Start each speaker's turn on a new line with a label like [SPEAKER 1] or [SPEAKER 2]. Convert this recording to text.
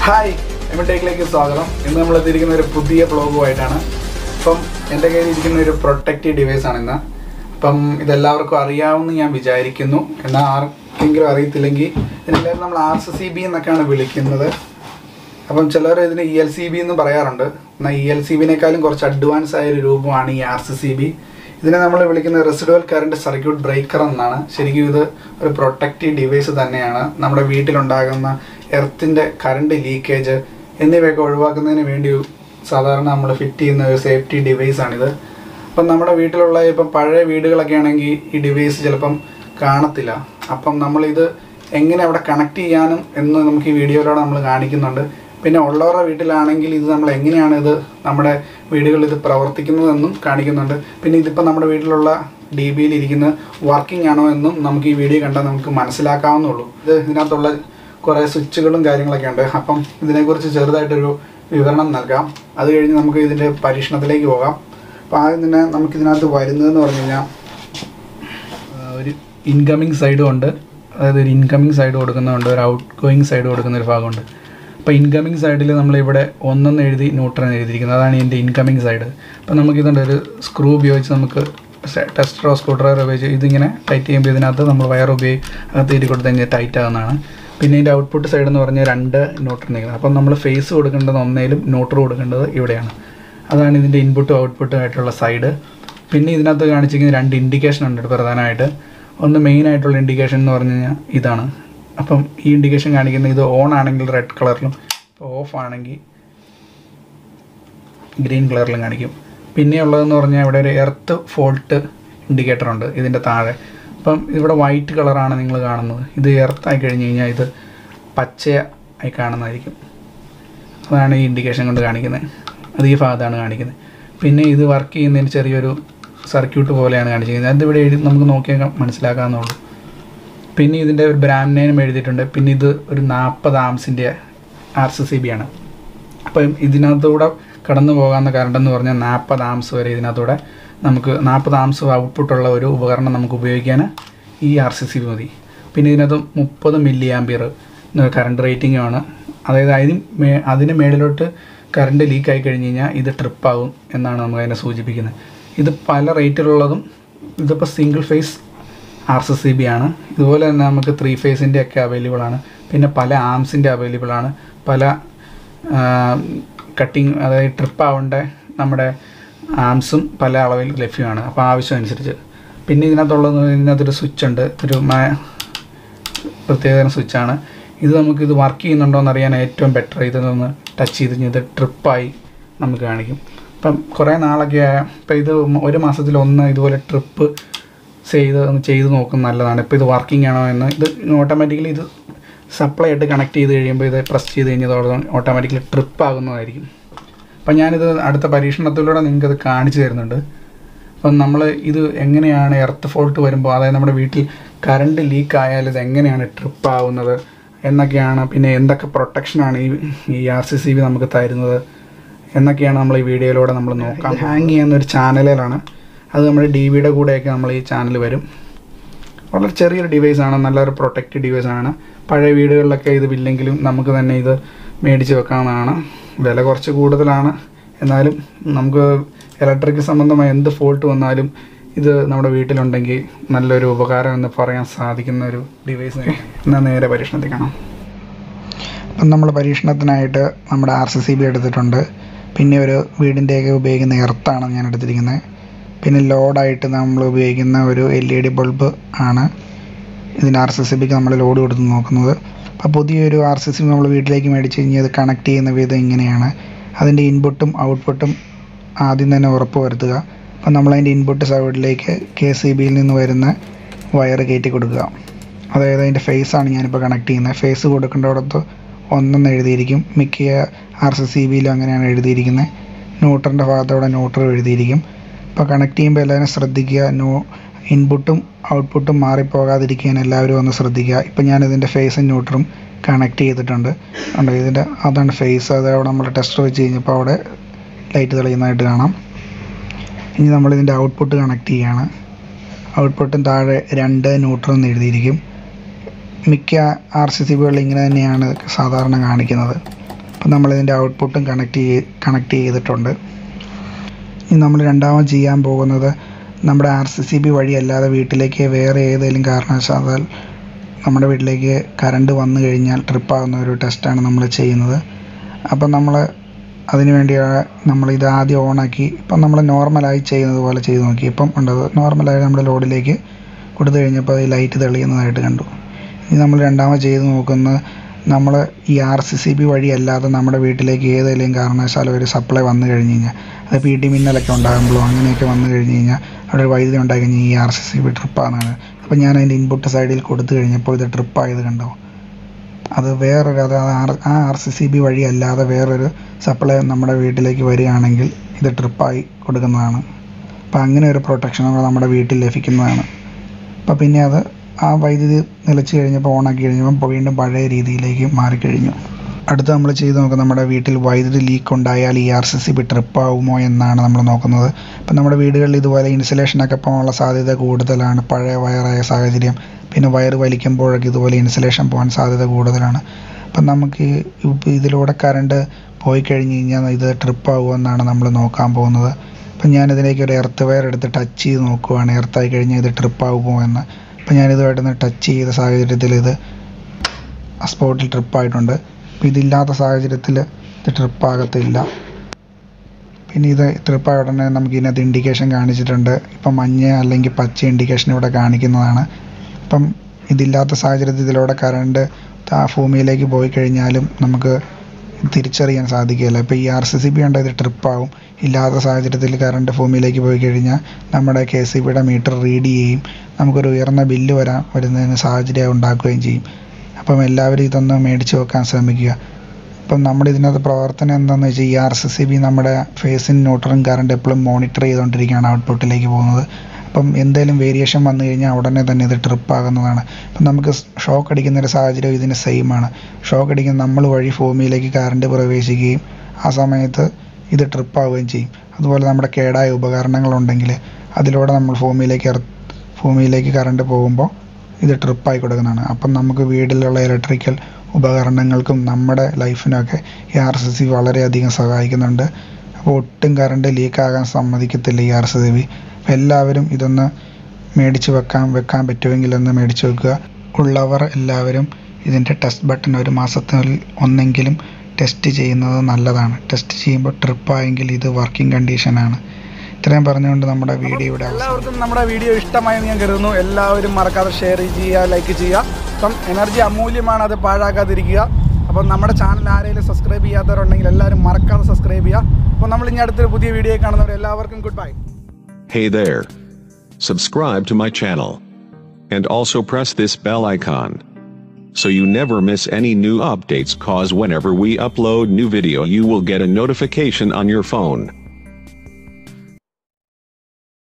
[SPEAKER 1] Hi എമിറ്റേക്കിലേക്ക് സ്വാഗതം ഇന്ന് നമ്മൾ എത്തിയിരിക്കുന്ന ഒരു പുതിയ വ്ളോഗുമായിട്ടാണ് അപ്പം എൻ്റെ കയ്യിൽ ഇരിക്കുന്ന ഒരു പ്രൊട്ടക്റ്റീവ് ഡിവൈസ് ആണ് ഇന്ന് അപ്പം ഇതെല്ലാവർക്കും അറിയാമെന്ന് ഞാൻ വിചാരിക്കുന്നു എന്നാൽ ആർക്കെങ്കിലും അറിയത്തില്ലെങ്കിൽ ഇതിനെല്ലാവരും നമ്മൾ ആർ സി സി ബി എന്നൊക്കെയാണ് വിളിക്കുന്നത് അപ്പം ചിലർ ഇതിന് ഇ എൽ സി ബി എന്ന് പറയാറുണ്ട് എന്നാൽ ഇ എൽ സി ബിനേക്കാളും കുറച്ച് അഡ്വാൻസ് ആയ ഒരു രൂപമാണ് ഈ ആർ സി സി ബി ഇതിനെ നമ്മൾ വിളിക്കുന്ന റെസിഡുവൽ കറണ്ട് സർക്യൂട്ട് ബ്രേക്കർ എന്നാണ് ശരിക്കും ഇത് ഒരു പ്രൊട്ടക്റ്റീവ് ഡിവൈസ് തന്നെയാണ് നമ്മുടെ വീട്ടിലുണ്ടാകുന്ന എർത്തിൻ്റെ കറണ്ട് ലീക്കേജ് എന്നിവയൊക്കെ ഒഴിവാക്കുന്നതിന് വേണ്ടി സാധാരണ നമ്മൾ ഫിറ്റ് ചെയ്യുന്ന ഒരു സേഫ്റ്റി ഡിവൈസാണിത് അപ്പം നമ്മുടെ വീട്ടിലുള്ള ഇപ്പം പഴയ വീടുകളൊക്കെ ആണെങ്കിൽ ഈ ഡിവൈസ് ചിലപ്പം കാണത്തില്ല അപ്പം നമ്മളിത് എങ്ങനെ അവിടെ കണക്ട് ചെയ്യാനും എന്ന് നമുക്ക് ഈ വീഡിയോയിലൂടെ നമ്മൾ കാണിക്കുന്നുണ്ട് പിന്നെ ഉള്ളവരുടെ വീട്ടിലാണെങ്കിൽ ഇത് നമ്മൾ എങ്ങനെയാണ് ഇത് നമ്മുടെ വീടുകളിൽ ഇത് പ്രവർത്തിക്കുന്നതെന്നും കാണിക്കുന്നുണ്ട് പിന്നെ ഇതിപ്പോൾ നമ്മുടെ വീട്ടിലുള്ള ഡി ബിയിൽ ഇരിക്കുന്ന വർക്കിംഗ് ആണോ എന്നും നമുക്ക് ഈ വീഡിയോ കണ്ടാൽ നമുക്ക് മനസ്സിലാക്കാവുന്നുള്ളൂ ഇത് ഇതിനകത്തുള്ള കുറേ സ്വിച്ചുകളും കാര്യങ്ങളൊക്കെ ഉണ്ട് അപ്പം ഇതിനെക്കുറിച്ച് ചെറുതായിട്ടൊരു വിവരണം നൽകാം അത് കഴിഞ്ഞ് നമുക്ക് ഇതിൻ്റെ പരീക്ഷണത്തിലേക്ക് പോകാം അപ്പോൾ ആദ്യം തന്നെ നമുക്കിതിനകത്ത് വരുന്നതെന്ന് പറഞ്ഞു കഴിഞ്ഞാൽ ആ, ഒരു ഇൻകമിങ് സൈഡും ഉണ്ട് അതായത് ഒരു ഇൻകമിങ് സൈഡ് കൊടുക്കുന്നുണ്ട് ഒരു ഔട്ട് ഗോയിങ് സൈഡ് കൊടുക്കുന്ന ഒരു ഭാഗമുണ്ട് അപ്പോൾ ഇൻകമിങ് സൈഡിൽ നമ്മളിവിടെ ഒന്നെന്ന് എഴുതി ന്യൂട്രൻ എഴുതിയിരിക്കുന്നത് അതാണ് ഇതിൻ്റെ ഇൻകമിങ് സൈഡ് അപ്പോൾ നമുക്കിതുണ്ട് ഒരു സ്ക്രൂ ഉപയോഗിച്ച് നമുക്ക് ടെസ്റ്ററോ സ്ക്രൂ ഡ്രൈവർ ഉപയോഗിച്ച് ഇതിങ്ങനെ ടൈറ്റ് ചെയ്യുമ്പോൾ ഇതിനകത്ത് നമ്മൾ വയർ ഉപയോഗിച്ച് അകത്ത് ഇരി കൊടുത്ത് കഴിഞ്ഞാൽ ടൈറ്റ് ആകുന്നതാണ് പിന്നെ ഇതിൻ്റെ ഔട്ട്പുട്ട് സൈഡ് എന്ന് പറഞ്ഞാൽ രണ്ട് ന്യൂട്രൻ നിൽക്കുന്നത് അപ്പം നമ്മൾ ഫേസ് കൊടുക്കേണ്ടത് ഒന്നേലും ന്യൂട്രൽ കൊടുക്കേണ്ടത് ഇവിടെയാണ് അതാണ് ഇതിൻ്റെ ഇൻപുട്ടും ഔട്ട്പുട്ടും ആയിട്ടുള്ള സൈഡ് പിന്നെ ഇതിനകത്ത് കാണിച്ചിരിക്കുന്ന രണ്ട് ഇൻഡിക്കേഷൻ ഉണ്ട് പ്രധാനമായിട്ട് ഒന്ന് മെയിൻ ആയിട്ടുള്ള ഇൻഡിക്കേഷൻ എന്ന് പറഞ്ഞു കഴിഞ്ഞാൽ ഇതാണ് അപ്പം ഈ ഇൻഡിക്കേഷൻ കാണിക്കുന്ന ഇത് ഓൺ ആണെങ്കിൽ റെഡ് കളറിലും ഓഫ് ആണെങ്കിൽ ഗ്രീൻ കളറിലും കാണിക്കും പിന്നെ ഉള്ളതെന്ന് പറഞ്ഞാൽ ഇവിടെ ഒരു എർത്ത് ഫോൾട്ട് ഇൻഡിക്കേറ്റർ ഉണ്ട് ഇതിൻ്റെ താഴെ അപ്പം ഇവിടെ വൈറ്റ് കളറാണ് നിങ്ങൾ കാണുന്നത് ഇത് എർത്ത് ആയി കഴിഞ്ഞ് കഴിഞ്ഞാൽ ഇത് പച്ച ആയി കാണുന്നതായിരിക്കും അതാണ് ഈ ഇൻഡിക്കേഷൻ കൊണ്ട് കാണിക്കുന്നത് അത് ഈ ഭാഗത്താണ് കാണിക്കുന്നത് പിന്നെ ഇത് വർക്ക് ചെയ്യുന്നതിന് ചെറിയൊരു സർക്യൂട്ട് പോലെയാണ് കാണിച്ചിരിക്കുന്നത് അതിവിടെ എഴുതി നമുക്ക് നോക്കിയാൽ മനസ്സിലാക്കാവുന്നുള്ളൂ പിന്നെ ഇതിൻ്റെ ഒരു ബ്രാൻഡ് നെയിം എഴുതിയിട്ടുണ്ട് പിന്നെ ഇത് ഒരു നാൽപ്പത് ആംസിൻ്റെ ആർ സി സി ബി ആണ് അപ്പം ഇതിനകത്തൂടെ കടന്നു പോകാവുന്ന കറണ്ട് എന്ന് പറഞ്ഞാൽ നാൽപ്പത് ആംസ് വരെ ഇതിനകത്തൂടെ നമുക്ക് നാൽപ്പത് ആംസ് ഔട്ട്പുട്ടുള്ള ഒരു ഉപകരണം നമുക്ക് ഉപയോഗിക്കാൻ ഈ ആർ സി സി ബി മതി പിന്നെ ഇതിനകത്ത് മുപ്പത് മില്ലി ആംബിയർ കറണ്ട് റേറ്റിംഗും ആണ് അതായത് അതിന് മേ അതിന് മേളിലോട്ട് കറണ്ട് ലീക്ക് ആയി കഴിഞ്ഞ് കഴിഞ്ഞാൽ ഇത് ട്രിപ്പാകും എന്നാണ് നമുക്ക് അതിനെ സൂചിപ്പിക്കുന്നത് ഇത് പല റേറ്റിലുള്ളതും ഇതിപ്പോൾ single phase R C C B ആണ് ഇതുപോലെ തന്നെ നമുക്ക് ത്രീ ഫേസിൻ്റെ ഒക്കെ അവൈലബിൾ ആണ് പിന്നെ പല ആംസിൻ്റെ അവൈലബിൾ ആണ് പല കട്ടിങ് അതായത് ട്രിപ്പ് ആവേണ്ട നമ്മുടെ ആംസും പല അളവിൽ ലഭ്യമാണ് അപ്പോൾ ആവശ്യം അനുസരിച്ച് പിന്നെ ഇതിനകത്തുള്ളത് ഇതിനകത്തൊരു സ്വിച്ച് ഉണ്ട് ഒരു മ- പ്രത്യേകതരം സ്വിച്ചാണ് ഇത് നമുക്ക് ഇത് വർക്ക് ചെയ്യുന്നുണ്ടോ എന്ന് അറിയാൻ ഏറ്റവും ബെറ്റർ ഇതൊന്ന് ടച്ച് ചെയ്ത് കഴിഞ്ഞാൽ ഇത് ട്രിപ്പായി നമുക്ക് കാണിക്കും ഇപ്പം കുറേ നാളൊക്കെ ആയ ഇപ്പം ഇത് ഒരു മാസത്തിൽ ഒന്ന് ഇതുപോലെ ട്രിപ്പ് ചെയ്ത് ഒന്ന് ചെയ്ത് നോക്കുന്നത് നല്ലതാണ് ഇപ്പോൾ ഇത് വർക്കിംഗ് ആണോ എന്ന് ഇത് ഓട്ടോമാറ്റിക്കലി ഇത് സപ്ലൈ ആയിട്ട് കണക്ട് ചെയ്ത് കഴിയുമ്പോൾ ഇത് പ്രസ് ചെയ്ത് കഴിഞ്ഞാൽ ഓട്ടോമാറ്റിക്കലി ട്രിപ്പ് ആകുന്നതായിരിക്കും അപ്പം ഞാനിത് അടുത്ത പരീക്ഷണത്തിലൂടെ നിങ്ങൾക്കത് കാണിച്ചു തരുന്നുണ്ട് അപ്പം നമ്മൾ ഇത് എങ്ങനെയാണ് എർത്ത് ഫോൾട്ട് വരുമ്പോൾ അതായത് നമ്മുടെ വീട്ടിൽ കറണ്ട് ലീക്ക് ആയാൽ ഇത് എങ്ങനെയാണ് ട്രിപ്പ് ആവുന്നത് എന്നൊക്കെയാണ് പിന്നെ എന്തൊക്കെ പ്രൊട്ടക്ഷനാണ് ഈ ഈ ആർ സി സി ബി നമുക്ക് തരുന്നത് എന്നൊക്കെയാണ് നമ്മൾ ഈ വീഡിയോയിലൂടെ നമ്മൾ നോക്കാം ഹാങ് ചെയ്യുന്ന ഒരു ചാനലിലാണ് അത് നമ്മുടെ ഡി വിയുടെ കൂടെയൊക്കെ നമ്മൾ ഈ ചാനൽ വരും വളരെ ചെറിയൊരു ഡിവൈസാണ് നല്ലൊരു പ്രൊട്ടക്റ്റീവ് ഡിവൈസാണ് പഴയ വീടുകളിലൊക്കെ ഇത് ഇല്ലെങ്കിലും നമുക്ക് തന്നെ ഇത് മേടിച്ച് വെക്കാവുന്നതാണ് വില കുറച്ച് കൂടുതലാണ് എന്നാലും നമുക്ക് ഇലക്ട്രിക് സംബന്ധമായ എന്ത് ഫോൾട്ട് വന്നാലും ഇത് നമ്മുടെ വീട്ടിലുണ്ടെങ്കിൽ നല്ലൊരു ഉപകാരം എന്ന് പറയാൻ സാധിക്കുന്ന ഒരു ഡിവൈസ് എന്നാൽ നേരെ പരീക്ഷണത്തിൽ കാണാം അപ്പം നമ്മൾ പരീക്ഷണത്തിനായിട്ട് നമ്മുടെ ആർ സി സി ബി എടുത്തിട്ടുണ്ട് പിന്നെ ഒരു വീടിൻ്റെയൊക്കെ ഉപയോഗിക്കുന്ന എർത്താണ് ഞാൻ എടുത്തിരിക്കുന്നത് പിന്നെ ലോഡായിട്ട് നമ്മൾ ഉപയോഗിക്കുന്ന ഒരു എൽ ഇ ഡി ബൾബ് ആണ് ഇതിന് ആർ സി സി ബിക്ക് നമ്മൾ ലോഡ് കൊടുത്ത് നോക്കുന്നത് അപ്പോൾ പുതിയൊരു ആർ സി സി ബി നമ്മൾ വീട്ടിലേക്ക് മേടിച്ച് കഴിഞ്ഞാൽ അത് കണക്ട് ചെയ്യുന്ന വിധം ഇങ്ങനെയാണ് അതിൻ്റെ ഇൻപുട്ടും ഔട്ട്പുട്ടും ആദ്യം തന്നെ ഉറപ്പ് വരുത്തുക അപ്പം നമ്മളതിൻ്റെ ഇൻപുട്ട് സൈഡിലേക്ക് കെ സി ബിയിൽ നിന്ന് വരുന്ന വയർ കയറ്റി കൊടുക്കുക അതായത് അതിൻ്റെ ഫേസാണ് ഞാനിപ്പോൾ കണക്ട് ചെയ്യുന്നത് ഫേസ് കൊടുക്കേണ്ടടത്ത് ഒന്നെന്ന് എഴുതിയിരിക്കും മിക്ക ആർ സി സി ബിയിലും അങ്ങനെയാണ് എഴുതിയിരിക്കുന്നത് ന്യൂട്രൻ്റെ ഭാഗത്തവിടെ ന്യൂട്രൽ എഴുതിയിരിക്കും അപ്പോൾ കണക്ട് ചെയ്യുമ്പോൾ എല്ലാവരും ശ്രദ്ധിക്കുക നോ ഇൻപുട്ടും ഔട്ട്പുട്ടും മാറിപ്പോകാതിരിക്കാൻ എല്ലാവരും ഒന്ന് ശ്രദ്ധിക്കുക ഇപ്പം ഞാനിതിൻ്റെ ഫേസും ന്യൂട്രും കണക്ട് ചെയ്തിട്ടുണ്ട് ഉണ്ട് ഇതിൻ്റെ അതാണ് ഫേസ് അത് അവിടെ നമ്മൾ ടെസ്റ്റർ വെച്ച് കഴിഞ്ഞപ്പോൾ അവിടെ ലൈറ്റ് തെളിയുന്നതായിട്ട് കാണാം ഇനി നമ്മളിതിൻ്റെ ഔട്ട്പുട്ട് കണക്ട് ചെയ്യുകയാണ് ഔട്ട്പുട്ടും താഴെ രണ്ട് ന്യൂട്രൽ എന്ന് എഴുതിയിരിക്കും മിക്ക ആർ സി സി ബികളിൽ ഇങ്ങനെ തന്നെയാണ് സാധാരണ കാണിക്കുന്നത് അപ്പം നമ്മളിതിൻ്റെ ഔട്ട്പുട്ടും കണക്ട് ചെയ്ത് കണക്ട് ചെയ്തിട്ടുണ്ട് ഇനി നമ്മൾ രണ്ടാമത് ചെയ്യാൻ പോകുന്നത് നമ്മുടെ ആർ സി സി ബി വഴി അല്ലാതെ വീട്ടിലേക്ക് വേറെ ഏതെങ്കിലും കാരണവശാൽ നമ്മുടെ വീട്ടിലേക്ക് കറണ്ട് വന്നു കഴിഞ്ഞാൽ ട്രിപ്പാകുന്ന ഒരു ടെസ്റ്റാണ് നമ്മൾ ചെയ്യുന്നത് അപ്പം നമ്മൾ അതിന് വേണ്ടി നമ്മൾ ഇത് ആദ്യം ഓണാക്കി ഇപ്പം നമ്മൾ നോർമലായി ചെയ്യുന്നത് പോലെ ചെയ്ത് നോക്കി ഇപ്പം ഉണ്ടത് നോർമലായി നമ്മുടെ ലോഡിലേക്ക് കൊടുത്തു കഴിഞ്ഞപ്പോൾ ഈ ലൈറ്റ് തെളിയുന്നതായിട്ട് കണ്ടു ഇനി നമ്മൾ രണ്ടാമത് ചെയ്ത് നോക്കുന്നത് നമ്മൾ ഈ ആർ സി സി ബി വഴി അല്ലാതെ നമ്മുടെ വീട്ടിലേക്ക് ഏതെങ്കിലും കാരണവശാലും ഒരു സപ്ലൈ വന്നു കഴിഞ്ഞ് കഴിഞ്ഞാൽ അത് പി ടി മിന്നലൊക്കെ ഉണ്ടാകുമ്പോഴോ അങ്ങനെയൊക്കെ വന്നു കഴിഞ്ഞ് കഴിഞ്ഞാൽ അവിടെ ഒരു വൈദ്യുതി ഉണ്ടായി കഴിഞ്ഞാൽ ഈ ആർ സി സി ബി ട്രിപ്പാണെന്നാണ് അപ്പോൾ ഞാൻ അതിൻ്റെ ഇൻപുട്ട് സൈഡിൽ കൊടുത്തു കഴിഞ്ഞപ്പോൾ ഇത് ട്രിപ്പായത് കണ്ടോ അത് വേറൊരു അത് ആർ ആ ആർ സി സി ബി വഴി അല്ലാതെ വേറൊരു സപ്ലൈ നമ്മുടെ വീട്ടിലേക്ക് വരികയാണെങ്കിൽ ഇത് ട്രിപ്പായി കൊടുക്കുന്നതാണ് അപ്പോൾ അങ്ങനെ ഒരു പ്രൊട്ടക്ഷൻ നമ്മുടെ വീട്ടിൽ ലഭിക്കുന്നതാണ് അപ്പോൾ പിന്നെ അത് ആ വൈദ്യുതി നിലച്ച് കഴിഞ്ഞപ്പോൾ ഓണാക്കി കഴിഞ്ഞപ്പോൾ വീണ്ടും പഴയ രീതിയിലേക്ക് മാറിക്കഴിഞ്ഞു അടുത്ത് നമ്മൾ ചെയ്ത് നോക്കുന്നത് നമ്മുടെ വീട്ടിൽ വൈദ്യുതി ലീക്ക് ഉണ്ടായാൽ ഈ ആർ സി സി ബി ട്രിപ്പാവുമോ എന്നാണ് നമ്മൾ നോക്കുന്നത് അപ്പം നമ്മുടെ വീടുകളിൽ ഇതുപോലെ ഇൻസുലേഷനൊക്കെ പോകാനുള്ള സാധ്യത കൂടുതലാണ് പഴയ വയറായ സാഹചര്യം പിന്നെ വയർ വലിക്കുമ്പോഴൊക്കെ ഇതുപോലെ ഇൻസുലേഷൻ പോകാൻ സാധ്യത കൂടുതലാണ് അപ്പം നമുക്ക് ഈ ഇതിലൂടെ കറണ്ട് പോയി കഴിഞ്ഞ് കഴിഞ്ഞാൽ ഇത് ട്രിപ്പാവുമോ എന്നാണ് നമ്മൾ നോക്കാൻ പോകുന്നത് അപ്പം ഞാനിതിലേക്ക് ഒരു എർത്ത് വയർ എടുത്ത് ടച്ച് ചെയ്ത് നോക്കുവാണ് എർത്തായി കഴിഞ്ഞാൽ ഇത് ട്രിപ്പാവുമോ എന്ന് അപ്പം ഞാനിതുമായിട്ടൊന്ന് ടച്ച് ചെയ്ത സാഹചര്യത്തിൽ ഇത് ആ സ്പോട്ടിൽ ട്രിപ്പായിട്ടുണ്ട് അപ്പോൾ ഇതില്ലാത്ത സാഹചര്യത്തിൽ ഇത് ട്രിപ്പാകത്തില്ല പിന്നെ ഇത് ട്രിപ്പായ ഉടനെ നമുക്ക് ഇതിനകത്ത് ഇൻഡിക്കേഷൻ കാണിച്ചിട്ടുണ്ട് ഇപ്പം മഞ്ഞ അല്ലെങ്കിൽ പച്ച ഇൻഡിക്കേഷൻ ഇവിടെ കാണിക്കുന്നതാണ് ഇപ്പം ഇതില്ലാത്ത സാഹചര്യത്തിൽ ഇതിലൂടെ കറണ്ട് ഭൂമിയിലേക്ക് പോയി കഴിഞ്ഞാലും നമുക്ക് തിരിച്ചറിയാൻ സാധിക്കില്ല ഇപ്പോൾ ഈ ആർ സി സി ബി ഉണ്ട് ഇത് ട്രിപ്പാവും ഇല്ലാത്ത സാഹചര്യത്തിൽ കറണ്ട് ഭൂമിയിലേക്ക് പോയി കഴിഞ്ഞാൽ നമ്മുടെ കെ സി ബിയുടെ മീറ്റർ റീഡ് ചെയ്യുകയും നമുക്കൊരു ഉയർന്ന ബില്ല് വരാൻ വരുന്നതിന് സാഹചര്യം ഉണ്ടാക്കുകയും ചെയ്യും അപ്പം എല്ലാവരും ഇതൊന്ന് മേടിച്ച് വെക്കാൻ ശ്രമിക്കുക ഇപ്പം നമ്മുടെ ഇതിനകത്ത് പ്രവർത്തനം എന്താണെന്ന് വെച്ചാൽ ഈ ആർ സി സി ബി നമ്മുടെ ഫേസിൻ ന്യൂട്രലും കറണ്ട് എപ്പോഴും മോണിറ്റർ ചെയ്തുകൊണ്ടിരിക്കുകയാണ് ഔട്ട്പുട്ടിലേക്ക് പോകുന്നത് അപ്പം എന്തെങ്കിലും വേരിയേഷൻ വന്നു കഴിഞ്ഞാൽ ഉടനെ തന്നെ ഇത് ട്രിപ്പ് ആകുന്നതാണ് അപ്പം നമുക്ക് ഷോക്ക് അടിക്കുന്ന ഒരു സാഹചര്യം ഇതിന് സെയിം ആണ് ഷോക്ക് അടിക്കുന്ന നമ്മൾ വഴി ഭൂമിയിലേക്ക് കറണ്ട് പ്രവേശിക്കുകയും ആ സമയത്ത് ഇത് ട്രിപ്പ് ആവുകയും ചെയ്യും അതുപോലെ നമ്മുടെ കേടായ ഉപകരണങ്ങളുണ്ടെങ്കിൽ അതിലൂടെ നമ്മൾ ഭൂമിയിലേക്ക് എർ ഭൂമിയിലേക്ക് കറണ്ട് പോകുമ്പോൾ ഇത് ട്രിപ്പായി കൊടുക്കുന്നതാണ് അപ്പം നമുക്ക് വീട്ടിലുള്ള ഇലക്ട്രിക്കൽ ഉപകരണങ്ങൾക്കും നമ്മുടെ ലൈഫിനൊക്കെ ഈ ആർ സി സി വളരെയധികം സഹായിക്കുന്നുണ്ട് അപ്പോൾ ഒട്ടും കറണ്ട് ലീക്കാകാൻ സമ്മതിക്കത്തില്ല ഈ ആർ സി സി ബി അപ്പോൾ എല്ലാവരും ഇതൊന്ന് മേടിച്ച് വെക്കാൻ വെക്കാൻ പറ്റുമെങ്കിൽ ഒന്ന് മേടിച്ച് വെക്കുക ഉള്ളവർ എല്ലാവരും ഇതിൻ്റെ ടെസ്റ്റ് ബട്ടൺ ഒരു മാസത്തിൽ ഒന്നെങ്കിലും ടെസ്റ്റ് ചെയ്യുന്നത് നല്ലതാണ് ടെസ്റ്റ് ചെയ്യുമ്പോൾ ട്രിപ്പായെങ്കിൽ ഇത് വർക്കിംഗ് കണ്ടീഷനാണ് ഇത്രയും പറഞ്ഞുകൊണ്ട് നമ്മുടെ വീഡിയോ ഇവിടെ
[SPEAKER 2] എല്ലാവർക്കും നമ്മുടെ വീഡിയോ ഇഷ്ടമായെന്ന് ഞാൻ കരുതുന്നു എല്ലാവരും മറക്കാതെ ഷെയർ ചെയ്യുക ലൈക്ക് ചെയ്യുക അപ്പം എനർജി അമൂല്യമാണ് അത് പാഴാക്കാതിരിക്കുക അപ്പം നമ്മുടെ ചാനൽ ആരെങ്കിലും സബ്സ്ക്രൈബ് ചെയ്യാത്തവരുണ്ടെങ്കിൽ എല്ലാവരും മറക്കാതെ സബ്സ്ക്രൈബ് ചെയ്യുക അപ്പോൾ നമ്മൾ ഇനി അടുത്തൊരു പുതിയ വീഡിയോ കാണുന്നവർ എല്ലാവർക്കും good bye
[SPEAKER 3] Hey there. Subscribe to my channel. And also press this bell icon. So you never miss any new updates cause whenever we upload new video you will get a notification on your phone.